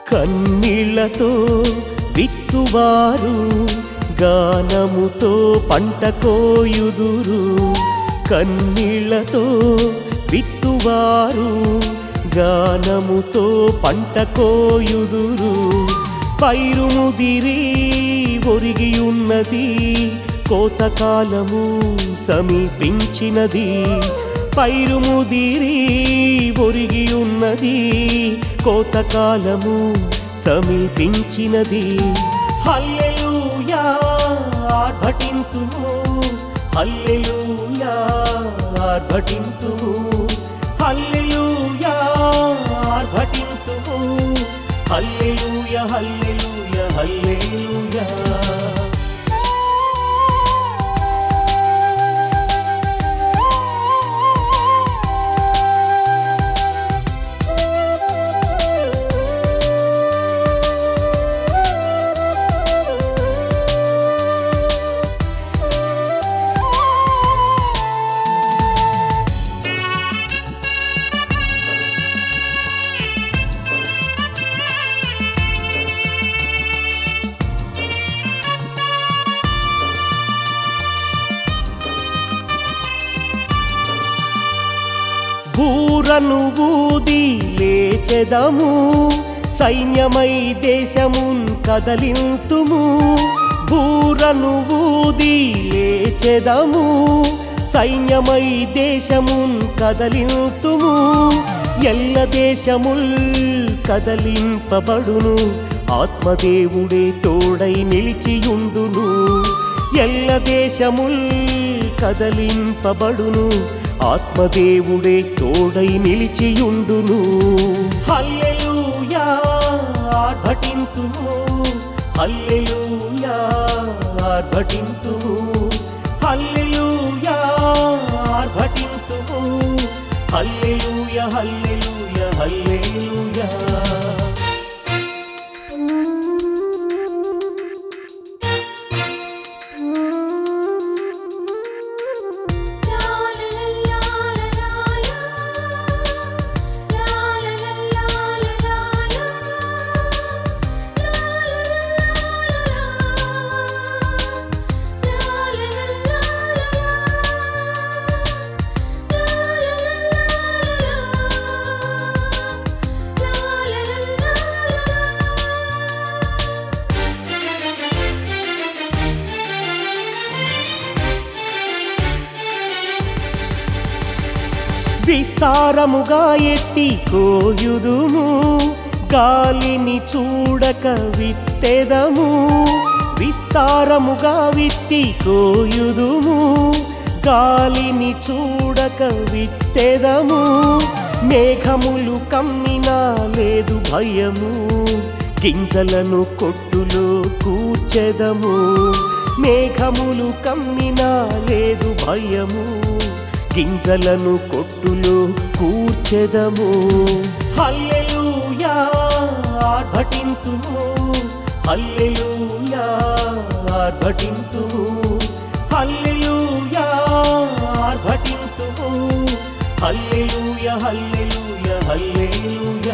కన్నీళ్లతో విత్తువారు గానముతో పంట కోయుదురు కన్నీళ్లతో విత్తువారు గానముతో పంట కోయుదురు పైరు ముదిరి ఒరిగి ఉన్నది కోతకాలము సమీపించినది పైరు ముదిరి ఒరిగి ఉన్నది కోతకాలము సమీపించినది హల్లెలూయా ఆర్భటింతుము హల్లెలూయా ఆర్భటింతుము హల్లెలూయా ఆర్భటింతుము హల్లెలూయా హల్లెలూయా హల్లెలూయా బూరను ఊది లేచెదము సైన్యమై దేశమున్ కదలింతుము బూరను ఊది లేచెదము సైన్యమై దేశమున్ కదలింతుము ఎల్ల దేశముల్ కదలింపబడును ఆత్మదేవుడే తోడై నిలిచియుండును ఎల్ల దేశముల్ కదలింపబడును ఆత్మదేవుడే తోడై నిలిచియుండును హల్లెలూయా ఆర్భటింతుము హల్లెలూయా ఆర్భటింతుము హల్లెలూయా ఆర్భటింతుము హల్లెలూయా హల్లెలూయా హల్లెలూయా విస్తారముగా ఎత్తి కోయుదుము గాలిని చూడక విత్తెదము విస్తారముగా విత్తి కోయుదుము గాలిని చూడక విత్తెదము మేఘములు కమ్మినా లేదు భయము గింజలను కొట్టులో కూర్చెదము మేఘములు కమ్మినా లేదు భయము గింజలను కొట్టులో కూర్చెదము హల్లెలూయా ఆర్భటింతుము హల్లెలూయా ఆర్భటింతుము హల్లెలూయా ఆర్భటింతుము హల్లెలూయా హల్లెలూయా హల్లెలూయా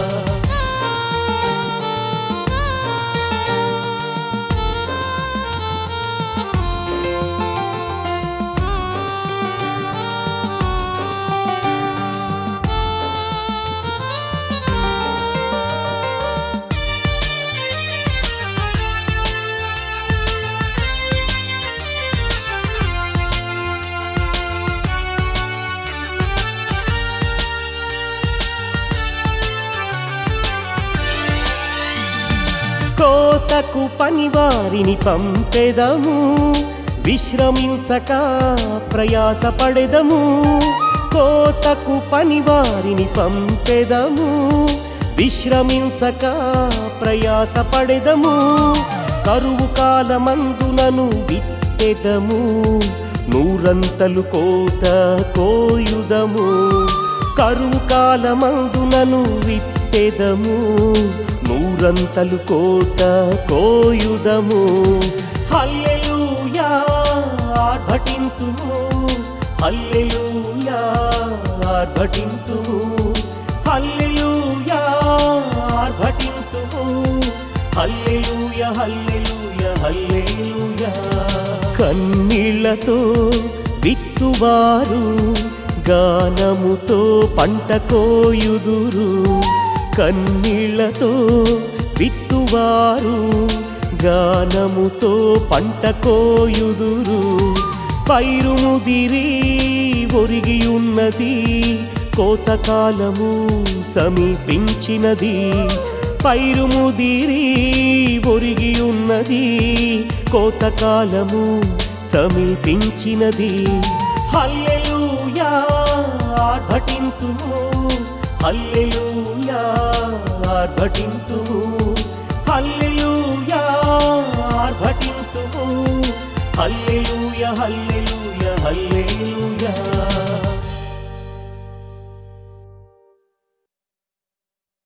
కోతకు పనివారిని పంపెదము విశ్రమించక ప్రయాసపడెదము కోతకు పనివారిని పంపెదము విశ్రమించక ప్రయాసపడెదము కరువు కాలమందునను విత్తెదము నూరంతలు కోత కోయుదము కరువు కాలమందునను విత్తెదము నూరంతలు కోత కోయుదము హల్లెలూయా ఆర్భటింతుము హల్లెలూయా ఆర్భటింతుము హల్లెలూయా ఆర్భటింతుము హల్లెలూయ హల్లెలూయ కన్నీళ్లతో విత్తువారు గానముతో పంట కోయుదురు కన్నీళ్లతో విత్తువారు గానముతో పంట కోయుదురు పైరు ముదిరి ఒరిగి ఉన్నది కోతకాలము సమీపించినది పైరు ముదిరి ఒరిగి ఉన్నది కోతకాలము సమీపించినది హల్లెలూయా ఆర్భటింతుము హల్లెలూయా ఆర్భటింతుము హల్లెలూయా ఆర్భటింతుము హల్లెలూయ హల్లెలూయ హల్లెలూయ